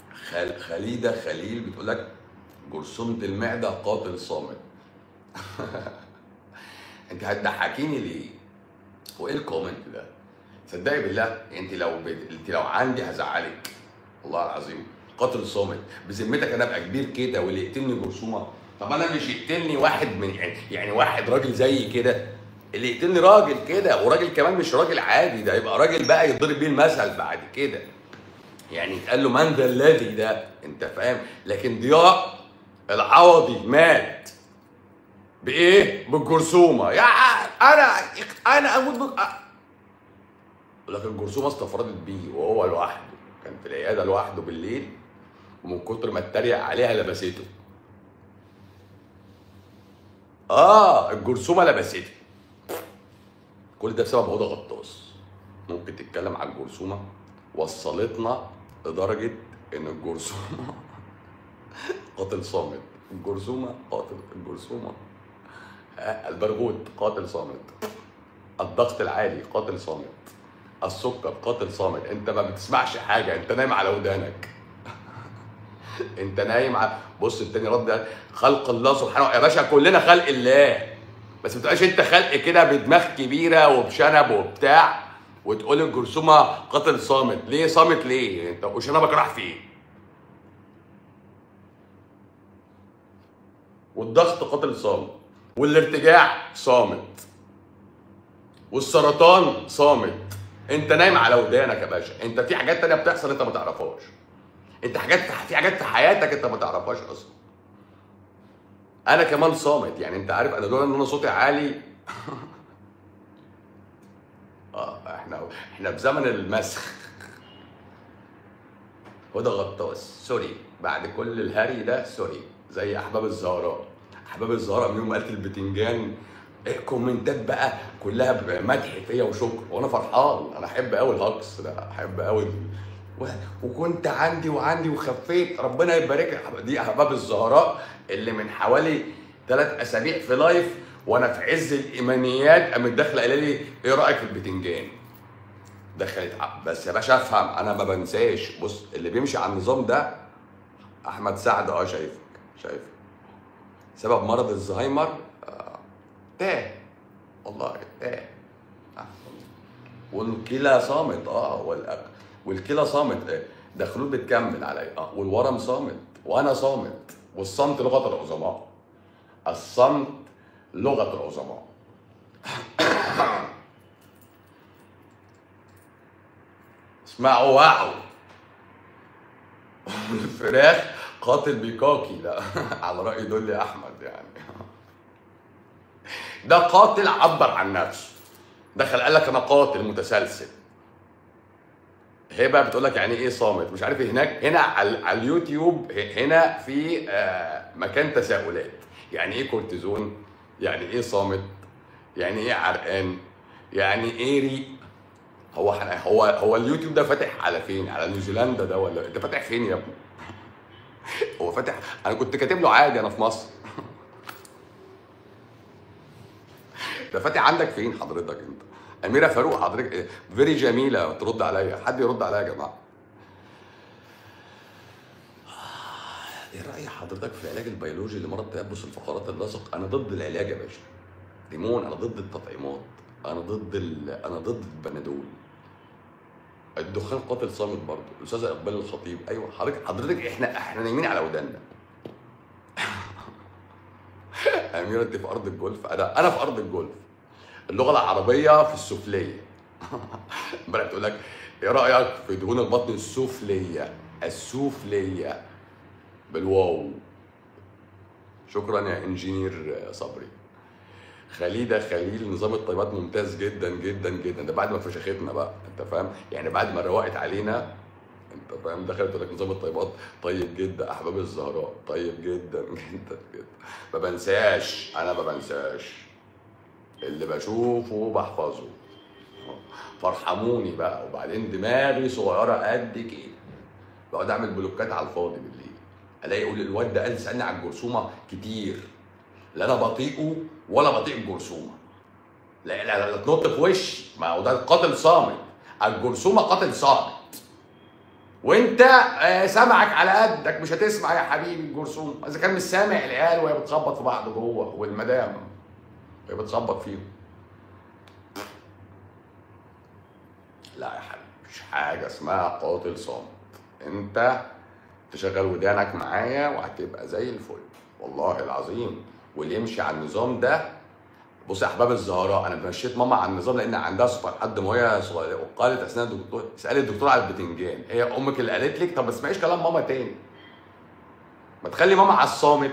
خل... خليده خليل بتقول لك جرثومه المعده قاتل صامت انت هتضحكيني ليه؟ هو ايه الكومنت ده؟ صدقي بالله انت لو ب... انت لو عندي هزعلك والله العظيم قاتل صامت بذمتك انا ابقى كبير كده واللي يقتلني جرثومه طب انا مش يقتلني واحد من يعني واحد راجل زي كده اللي يقتلني راجل كده وراجل كمان مش راجل عادي ده يبقى راجل بقى يضرب بيه المثل بعد كده يعني يتقال له من ذا الذي ده انت فاهم لكن ضياء العوضي مات بايه بالجرثومه يا انا انا اموت بك لكن الجرثومه استفردت بيه وهو لوحده كان في العياده لوحده بالليل ومن كتر ما اتريق عليها لبسته اه الجرثومه لبسته كل ده بسبب هدى غطاس ممكن تتكلم عن الجرثومه وصلتنا لدرجه ان الجرثومه قاتل صامت الجرثومه قاتل الجرثومه آه، البرغوث قاتل صامت الضغط العالي قاتل صامت السكر قاتل صامت انت ما بتسمعش حاجه انت نايم على ودانك انت نايم على بص التاني رد قال خلق الله سبحانه يا باشا كلنا خلق الله بس ما تبقاش انت خلق كده بدماغ كبيره وبشنب وبتاع وتقول الجرثومه قاتل صامت ليه صامت ليه انت وشنبك راح فين والضغط قاتل صامت والارتجاع صامت والسرطان صامت انت نايم على ودانك يا باشا انت في حاجات تانية بتحصل انت ما تعرفهاش انت حاجات في حاجات في حياتك انت ما تعرفهاش اصلا انا كمان صامت يعني انت عارف انا لولا ان انا صوتي عالي اه احنا احنا في زمن المسخ هدى غطاس سوري بعد كل الهري ده سوري زي احباب الزهراء احباب الزهراء منهم قالت البتنجان إيه كومنتات بقى كلها مدح فيا وشكر وانا فرحان انا احب قوي الهجص ده احب قوي و... وكنت عندي وعندي وخفيت ربنا يبارك لك دي احباب الزهراء اللي من حوالي ثلاث اسابيع في لايف وانا في عز الايمانيات قامت داخله قايله لي ايه رايك في البتنجان؟ دخلت ع- بس يا باشا افهم انا ما بنساش بص اللي بيمشي على النظام ده احمد سعد اه شايفك شايفك سبب مرض الزهايمر آه، تاه والله تاه آه. والكلى صامت اه والأك... والكلى صامت آه. ده خلود بتكمل عليا اه والورم صامت وانا صامت والصمت لغه العظماء الصمت لغه العظماء اسمعوا وعوا الفراخ قاتل بيكاكي لا على رأي دول احمد يعني ده قاتل عبر عن نفسه دخل قال لك انا قاتل متسلسل هي بقى بتقول لك يعني ايه صامت مش عارف هناك هنا على على اليوتيوب هنا في آه، مكان تساؤلات يعني ايه كورتيزون يعني ايه صامت يعني ايه عرقان يعني ايه ريق هو ح- هو هو اليوتيوب ده فاتح على فين على نيوزيلندا ده ولا انت فاتح فين يا ابني هو فاتح انا كنت كاتب له عادي انا في مصر ده فاتح عندك فين حضرتك انت اميره فاروق حضرتك فيري جميله ترد عليا حد يرد عليا يا جماعه ايه راي حضرتك في العلاج البيولوجي لمرض تيبس الفقرات اللاصق انا ضد العلاج يا باشا ليمون انا ضد التطعيمات انا ضد ال... انا ضد البنادول الدخان قاتل صامت برضه الاستاذه اقبال الخطيب ايوه حضرتك حضرتك احنا احنا نايمين على وداننا اميره انت في ارض الجولف انا انا في ارض الجولف اللغه العربيه في السفليه امبارح بتقول لك ايه رايك في دهون البطن السفليه السفليه بالواو شكرا يا انجينير صبري خليده خليل نظام الطيبات ممتاز جدا جدا جدا ده بعد ما فشختنا بقى انت فاهم يعني بعد ما روقت علينا انت فاهم دخلت لك نظام الطيبات طيب جدا احباب الزهراء طيب جدا جدا جدا ما بنساش انا ما بنساش اللي بشوفه بحفظه فارحموني بقى وبعدين دماغي صغيره قد كده بقعد اعمل بلوكات على الفاضي بالليل الاقي يقول الواد ده قال سالني على الجرثومه كتير لا انا بطيئه ولا بطيء الجرثومه لا لا لا, لا تنط في وشي ما هو ده قاتل صامت الجرثومه قاتل صامت وانت آه، سمعك على قدك مش هتسمع يا حبيبي الجرثوم اذا كان مش سامع العيال وهي بتخبط في بعض جوه والمدام وهي بتخبط فيهم لا يا حبيبي مفيش حاجه اسمها قاتل صامت انت تشغل ودانك معايا وهتبقى زي الفل والله العظيم واللي يمشي على النظام ده بص يا احباب الزهراء انا مشيت ماما على النظام لان عندها سكر لحد ما وهي صغيره وقالت اثناء الدكتور اسالي الدكتور على البتنجان هي امك اللي قالت لك طب ما تسمعيش كلام ماما تاني ما تخلي ماما على الصامت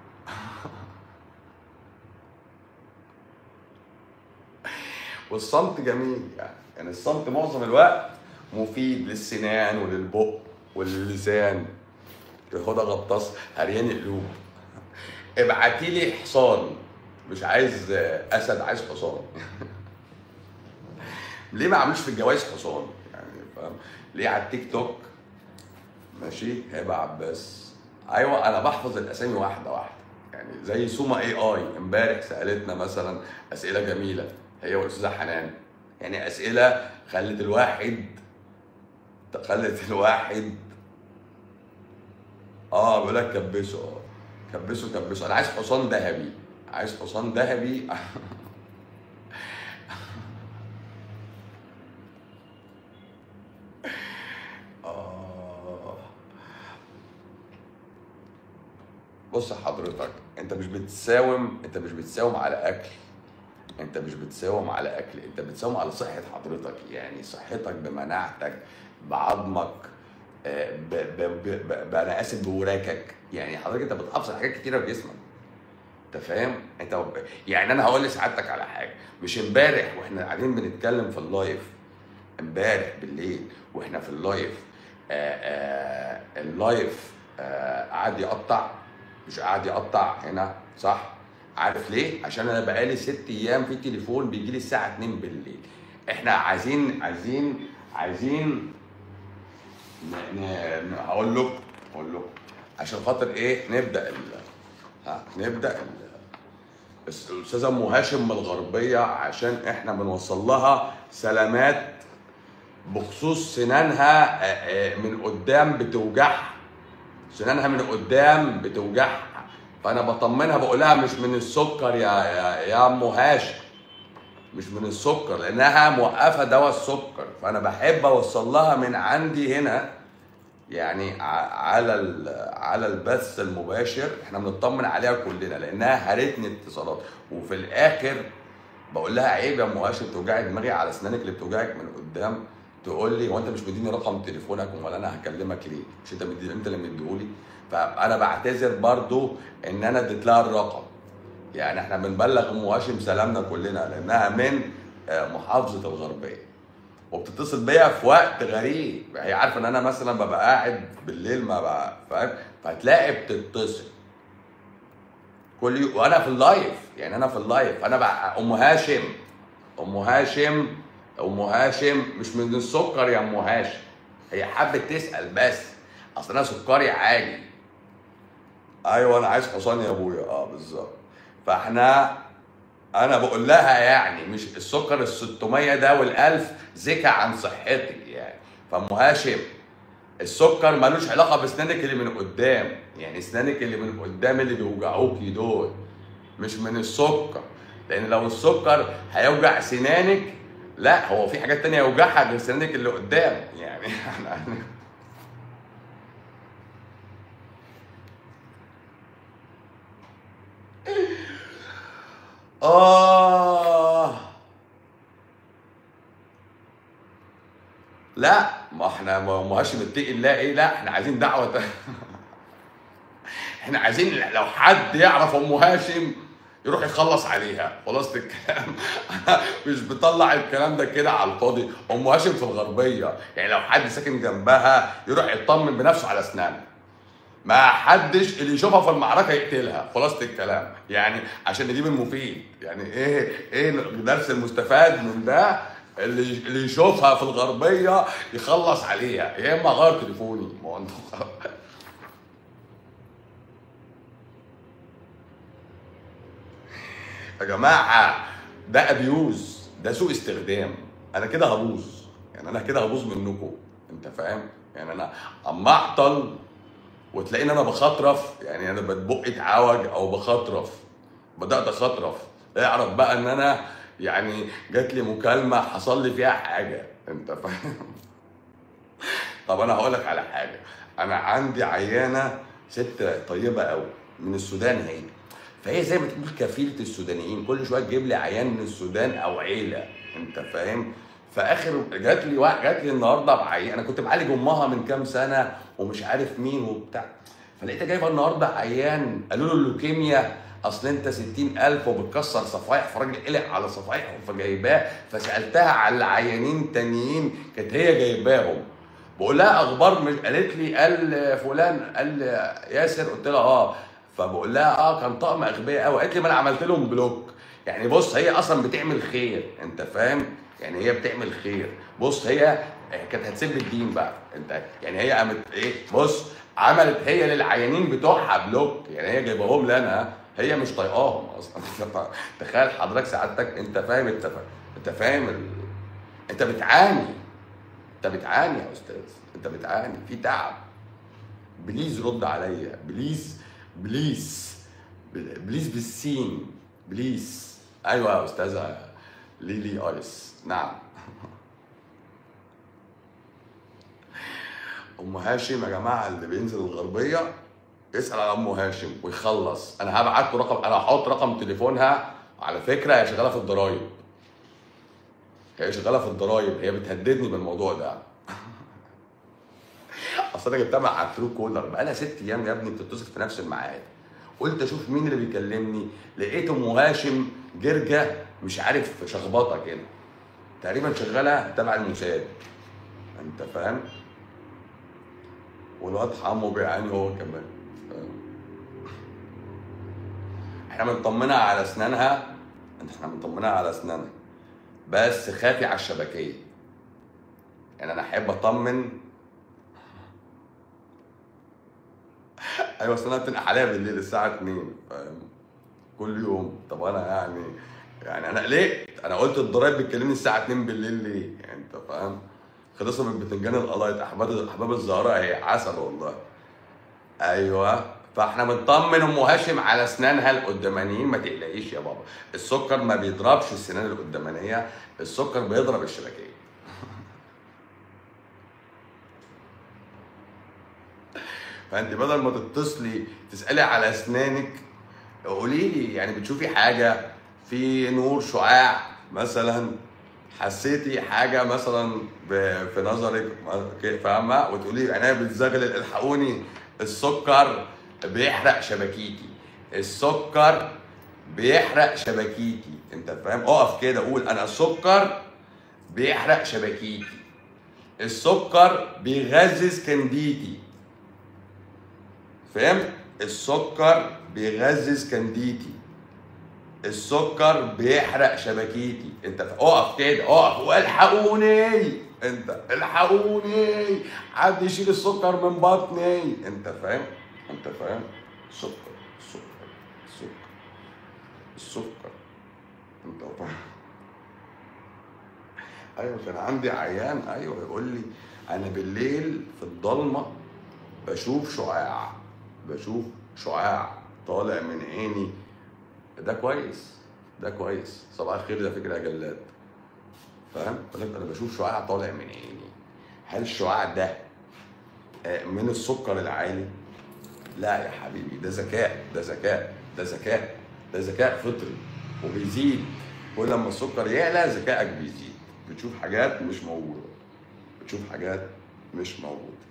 والصمت جميل يعني يعني الصمت معظم الوقت مفيد للسنان وللبق وللسان هدى غطاس هريان قلوب ابعتي لي حصان مش عايز اسد عايز حصان ليه ما عملوش في الجواز حصان يعني فاهم ليه على التيك توك ماشي هبه عباس ايوه انا بحفظ الاسامي واحده واحده يعني زي سوما اي اي امبارح سالتنا مثلا اسئله جميله هي والاستاذه حنان يعني اسئله خلت الواحد خلت الواحد اه بيقول لك كبسه اه كبسه كبسه انا عايز حصان ذهبي عايز حصان ذهبي آه. بص حضرتك انت مش بتساوم انت مش بتساوم على اكل انت مش بتساوم على اكل انت بتساوم على صحه حضرتك يعني صحتك بمناعتك بعظمك آه، ب- ب- ب- ب- انا اسف بوراكك يعني حضرتك انت بتحافظ على حاجات كتيره في جسمك انت فاهم انت يعني انا هقول لسعادتك على حاجه مش امبارح واحنا قاعدين بنتكلم في اللايف امبارح بالليل واحنا في اللايف آآ آآ اللايف آه، قعد يقطع مش قاعد يقطع هنا صح عارف ليه عشان انا بقالي ست ايام في تليفون بيجي لي الساعه 2 بالليل احنا عايزين عايزين عايزين ن- ن- ن- هقول لكم هقول لكم عشان خاطر ايه نبدا ال... ها نبدا ال... بس الاستاذه ام هاشم من الغربيه عشان احنا بنوصل لها سلامات بخصوص سنانها آه، آه، من قدام بتوجعها سنانها من قدام بتوجعها فانا بطمنها بقول لها مش من السكر يا يا يا ام هاشم مش من السكر لانها موقفه دواء السكر فانا بحب اوصل لها من عندي هنا يعني ع- على ال- على البث المباشر احنا بنطمن عليها كلنا لانها هرتني اتصالات وفي الاخر بقول لها عيب يا ام هاشم توجعي دماغي على اسنانك اللي بتوجعك من قدام تقول لي هو انت مش مديني رقم تليفونك ولا انا هكلمك ليه؟ مش انت مدي انت اللي مديهولي؟ فانا بعتذر برضو ان انا اديت لها الرقم يعني احنا بنبلغ ام هاشم سلامنا كلنا لانها من آه، محافظه الغربيه وبتتصل بيا في وقت غريب هي عارفه ان انا مثلا ببقى قاعد بالليل ما بقى فاهم فهتلاقي بتتصل كل يوم وانا في اللايف يعني انا في اللايف انا بقى ام هاشم ام هاشم ام هاشم مش من السكر يا ام هاشم هي حبت تسال بس اصل انا سكري عالي ايوه انا عايز حصان يا ابويا اه بالظبط فاحنا انا بقول لها يعني مش السكر ال 600 ده وال1000 زكى عن صحتك يعني فام هاشم السكر ملوش علاقه باسنانك اللي من قدام يعني اسنانك اللي من قدام اللي بيوجعوكي دول مش من السكر لان لو السكر هيوجع سنانك لا هو في حاجات تانية يوجعها غير سنانك اللي قدام يعني احنا آه لا ما احنا ما ما هاش متقي الله ايه لا احنا عايزين دعوة تا- احنا عايزين لو حد يعرف ام هاشم يروح يخلص عليها خلاصة الكلام انا مش بطلع الكلام ده كده على الفاضي ام هاشم في الغربية يعني لو حد ساكن جنبها يروح يطمن بنفسه على اسنانها ما حدش اللي يشوفها في المعركه يقتلها خلاصه الكلام يعني عشان نجيب المفيد يعني ايه ايه الدرس المستفاد من ده اللي اللي يشوفها في الغربيه يخلص عليها يا اما غير تليفوني ما هو انتوا يا جماعه ده ابيوز ده سوء استخدام انا كده هبوظ يعني انا كده هبوظ منكم انت فاهم يعني انا اما اعطل وتلاقيني انا بخطرف يعني انا بقي اتعوج او بخطرف بدات اخطرف اعرف بقى ان انا يعني جات لي مكالمه حصل لي فيها حاجه انت فاهم طب انا هقول لك على حاجه انا عندي عيانه ست طيبه قوي من السودان هي فهي زي ما تقول كفيله السودانيين كل شويه تجيب لي عيان من السودان او عيله انت فاهم فاخر جات لي واحد جات لي النهارده بعيان انا كنت بعالج امها من كام سنه ومش عارف مين وبتاع فلقيتها جايبه النهارده عيان قالوا له اللوكيميا اصل انت 60000 وبتكسر صفايح فراجل قلق على صفايحه فجايباه فسالتها على العيانين تانيين كانت هي جايباهم بقول لها اخبار مش قالت لي قال فلان قال ياسر قلت لها اه فبقول لها اه كان طقم اغبياء قوي قالت لي ما انا عملت لهم بلوك يعني بص هي اصلا بتعمل خير انت فاهم يعني هي بتعمل خير بص هي كانت هتسيب الدين بقى انت يعني هي قامت ايه بص عملت هي للعيانين بتوعها بلوك يعني هي جايباهم لنا هي مش طايقاهم اصلا تخيل حضرتك سعادتك انت فاهم انت فاهم انت فاهم ال... انت بتعاني انت بتعاني يا استاذ انت بتعاني في تعب بليز رد عليا بليز بليز بليز بالسين بليز ايوه يا استاذه ليلي ايس نعم ام هاشم يا جماعه اللي بينزل الغربيه يسال على ام هاشم ويخلص انا هبعت له رقم انا هحط رقم تليفونها على فكره هي شغاله في الضرايب هي شغاله في الضرايب هي بتهددني بالموضوع ده اصل انا جبتها مع على الترو كولر بقالها ست ايام يا ابني بتتصل في نفس الميعاد قلت اشوف مين اللي بيكلمني لقيت ام هاشم جرجه مش عارف شخبطه كده تقريبا شغاله تبع الموساد انت فاهم والواد حمو بيعاني هو كمان احنا مطمنها على اسنانها احنا مطمنها على اسنانها بس خافي على الشبكيه يعني انا احب اطمن ايوه اصل انا بتنقح عليها بالليل الساعه 2 فاهم كل يوم طب انا يعني يعني انا قلقت انا قلت الضرايب بتكلمني الساعه 2 بالليل ليه يعني انت فاهم خلصوا من بتنجان القلايط احباب احباب الزهراء هي عسل والله ايوه فاحنا بنطمن ام هاشم على اسنانها القدامانيين ما تقلقيش يا بابا السكر ما بيضربش السنان القدامانيه السكر بيضرب الشبكيه فانت بدل ما تتصلي تسالي على اسنانك قولي لي يعني بتشوفي حاجه في نور شعاع مثلا حسيتي حاجه مثلا في نظرك فاهمه وتقولي عينيا بتزغلل الحقوني السكر بيحرق شبكيتي السكر بيحرق شبكيتي انت فاهم اقف كده قول انا السكر بيحرق شبكيتي السكر بيغذي كنديتي فهمت السكر بيغذي كنديتي السكر بيحرق شبكيتي انت اقف كده اقف والحقوني انت الحقوني حد يشيل السكر من بطني انت فاهم انت فاهم السكر السكر السكر السكر انت فاهم ايوه كان عندي عيان ايوه يقول لي انا بالليل في الضلمه بشوف شعاع بشوف شعاع طالع من عيني ده كويس ده كويس صباح الخير ده فكره يا جلاد فاهم؟ انا بشوف شعاع طالع من عيني هل الشعاع ده من السكر العالي؟ لا يا حبيبي ده ذكاء ده ذكاء ده ذكاء ده ذكاء فطري وبيزيد كل لما السكر يعلى ذكائك بيزيد بتشوف حاجات مش موجوده بتشوف حاجات مش موجوده